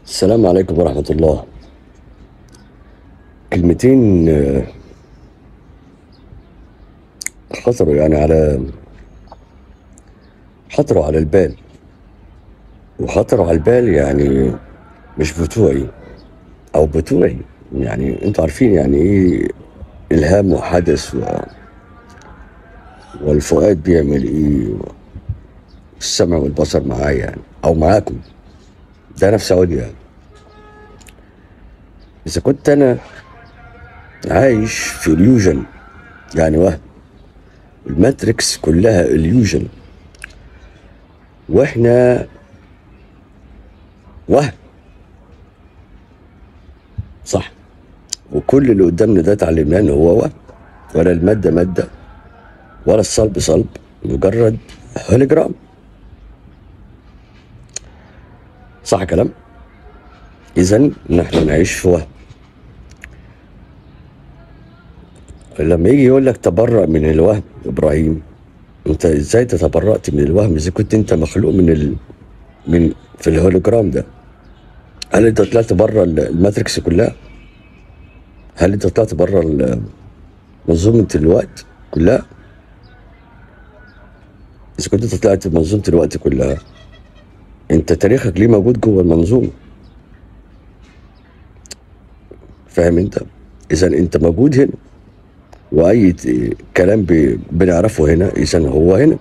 السلام عليكم ورحمة الله كلمتين آه، خطروا يعني على خطروا على البال وخطروا على البال يعني مش بتوعي أو بتوعي يعني انتوا عارفين يعني ايه إلهام وحدث و... والفؤاد بيعمل ايه السمع والبصر معايا يعني أو معاكم ده نفس عودي يعني إذا كنت أنا عايش في illusion يعني وهم الماتريكس كلها illusion واحنا وهم صح وكل اللي قدامنا ده اتعلمناه ان هو وهم ولا المادة مادة ولا الصلب صلب مجرد هوليجرام صح كلام اذا نحن نعيش في وهم لما يجي يقول لك تبرأ من الوهم ابراهيم انت ازاي تتبرأت من الوهم اذا كنت انت مخلوق من ال... من في الهولوجرام ده هل انت طلعت بره الماتريكس كلها هل انت طلعت بره ال- منظومة الوقت كلها اذا كنت انت طلعت منظومة الوقت كلها انت تاريخك ليه موجود جوه المنظومة فاهم انت اذا انت موجود هنا واي ت- كلام ب- بنعرفه هنا اذا هو هنا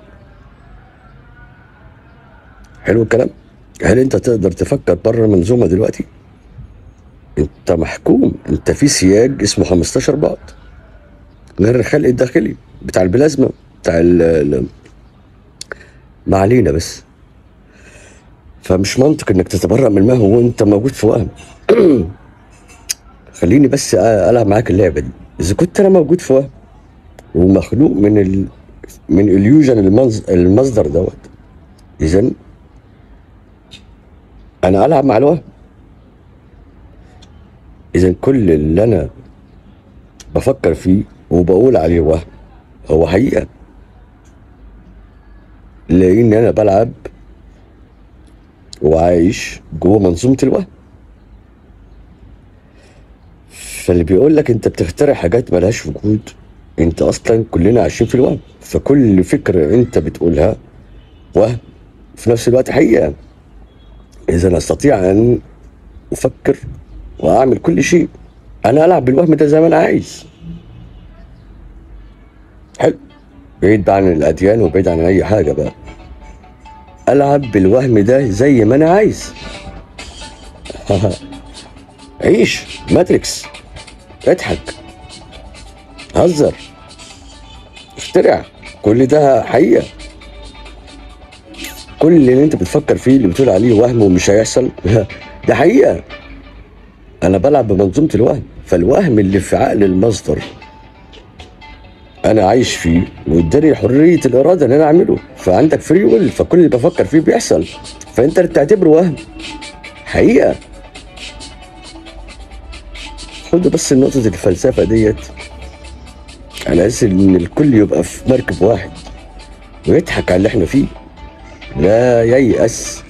حلو الكلام هل انت تقدر تفكر بره المنظومه دلوقتي انت محكوم انت في سياج اسمه 15 بعد غير الخلق الداخلي بتاع البلازما بتاع ال ال- ما علينا بس فمش منطق انك تتبرأ من ما هو انت موجود في وهم خليني بس أ- العب معاك اللعبه دي اذا كنت انا موجود في وهم ومخلوق من ال... من اليوجن المنز... المصدر دوت اذا انا العب مع الوهم اذا كل اللي انا بفكر فيه وبقول عليه وهم هو حقيقه لان انا بلعب وعايش جوه منظومه الوهم فاللي بيقول لك انت بتخترع حاجات ملهاش وجود انت اصلا كلنا عايشين في الوهم فكل فكره انت بتقولها وهم في نفس الوقت حقيقه اذا استطيع ان افكر واعمل كل شيء انا العب بالوهم ده زي ما انا عايز حلو بعيد بقى عن الاديان وبعيد عن اي حاجه بقى العب بالوهم ده زي ما انا عايز عيش ماتريكس اضحك هزر اخترع كل ده حقيقة كل اللي انت بتفكر فيه اللي بتقول عليه وهم ومش هيحصل ده حقيقة انا بلعب بمنظومة الوهم فالوهم اللي في عقل المصدر انا عايش فيه واداني حرية الارادة ان انا اعمله فعندك فري ويل فكل اللي بفكر فيه بيحصل فانت اللي بتعتبره وهم حقيقة خد بس نقطة الفلسفة ديت على اساس ان الكل يبقى في مركب واحد ويضحك على اللي احنا فيه لا ييأس